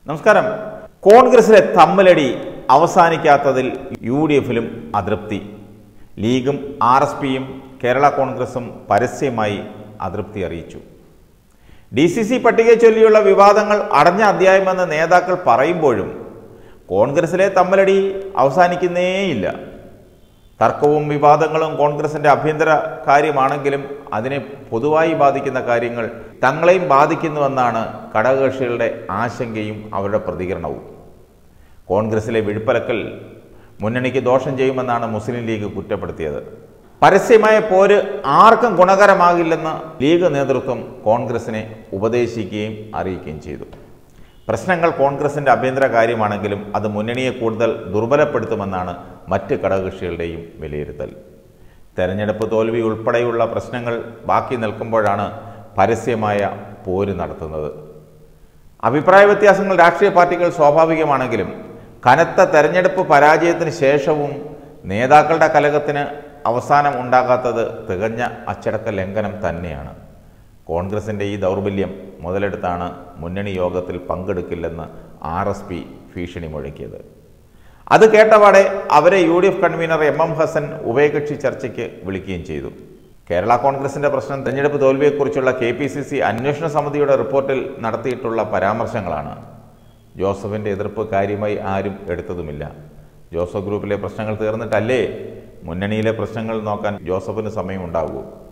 നമസ്കാരം കോൺഗ്രസിലെ തമ്മിലടി അവസാനിക്കാത്തതിൽ U D എഫിലും അതൃപ്തി ലീഗും ആർ എസ് പിയും കേരള കോൺഗ്രസും പരസ്യമായി അതൃപ്തി അറിയിച്ചു ഡി സി സി പട്ടികയെ ചൊല്ലിയുള്ള വിവാദങ്ങൾ അടഞ്ഞ അധ്യായമെന്ന് നേതാക്കൾ പറയുമ്പോഴും കോൺഗ്രസിലെ തമ്മിലടി അവസാനിക്കുന്നേയില്ല തർക്കവും വിവാദങ്ങളും കോൺഗ്രസിന്റെ ആഭ്യന്തര കാര്യമാണെങ്കിലും അതിനെ പൊതുവായി ബാധിക്കുന്ന കാര്യങ്ങൾ തങ്ങളെയും ബാധിക്കുന്നുവെന്നാണ് ഘടകകക്ഷികളുടെ ആശങ്കയും അവരുടെ പ്രതികരണവും കോൺഗ്രസിലെ വിഴുപ്പലക്കൽ മുന്നണിക്ക് ദോഷം ചെയ്യുമെന്നാണ് മുസ്ലിം ലീഗ് കുറ്റപ്പെടുത്തിയത് പരസ്യമായ പോര് ആർക്കും ഗുണകരമാകില്ലെന്ന് ലീഗ് നേതൃത്വം കോൺഗ്രസിനെ ഉപദേശിക്കുകയും അറിയിക്കുകയും ചെയ്തു പ്രശ്നങ്ങൾ കോൺഗ്രസിന്റെ ആഭ്യന്തര കാര്യമാണെങ്കിലും അത് മുന്നണിയെ കൂടുതൽ ദുർബലപ്പെടുത്തുമെന്നാണ് മറ്റ് ഘടകകക്ഷികളുടെയും വിലയിരുത്തൽ തെരഞ്ഞെടുപ്പ് തോൽവി ഉൾപ്പെടെയുള്ള പ്രശ്നങ്ങൾ ബാക്കി നിൽക്കുമ്പോഴാണ് പരസ്യമായ പോര് നടത്തുന്നത് അഭിപ്രായ വ്യത്യാസങ്ങൾ രാഷ്ട്രീയ പാർട്ടികൾ സ്വാഭാവികമാണെങ്കിലും കനത്ത തെരഞ്ഞെടുപ്പ് പരാജയത്തിന് ശേഷവും നേതാക്കളുടെ കലകത്തിന് അവസാനം ഉണ്ടാകാത്തത് തികഞ്ഞ അച്ചടക്ക ലംഘനം തന്നെയാണ് കോൺഗ്രസിൻ്റെ ഈ ദൗർബല്യം മുതലെടുത്താണ് മുന്നണി യോഗത്തിൽ പങ്കെടുക്കില്ലെന്ന് ആർ എസ് പി ഭീഷണി മുഴക്കിയത് അത് കേട്ടപാടെ അവരെ U D F convener M M Hasan ഉഭയകക്ഷി ചർച്ചയ്ക്ക് വിളിക്കുകയും ചെയ്തു കേരള കോൺഗ്രസിന്റെ പ്രശ്നം തെരഞ്ഞെടുപ്പ് തോൽവിയെക്കുറിച്ചുള്ള കെ പി സി സി അന്വേഷണ സമിതിയുടെ റിപ്പോർട്ടിൽ നടത്തിയിട്ടുള്ള പരാമർശങ്ങളാണ് ജോസഫിന്റെ എതിർപ്പ് കാര്യമായി ആരും എടുത്തതുമില്ല ജോസഫ് ഗ്രൂപ്പിലെ പ്രശ്നങ്ങൾ തീർന്നിട്ടല്ലേ മുന്നണിയിലെ പ്രശ്നങ്ങൾ നോക്കാൻ ജോസഫിന് സമയമുണ്ടാകൂ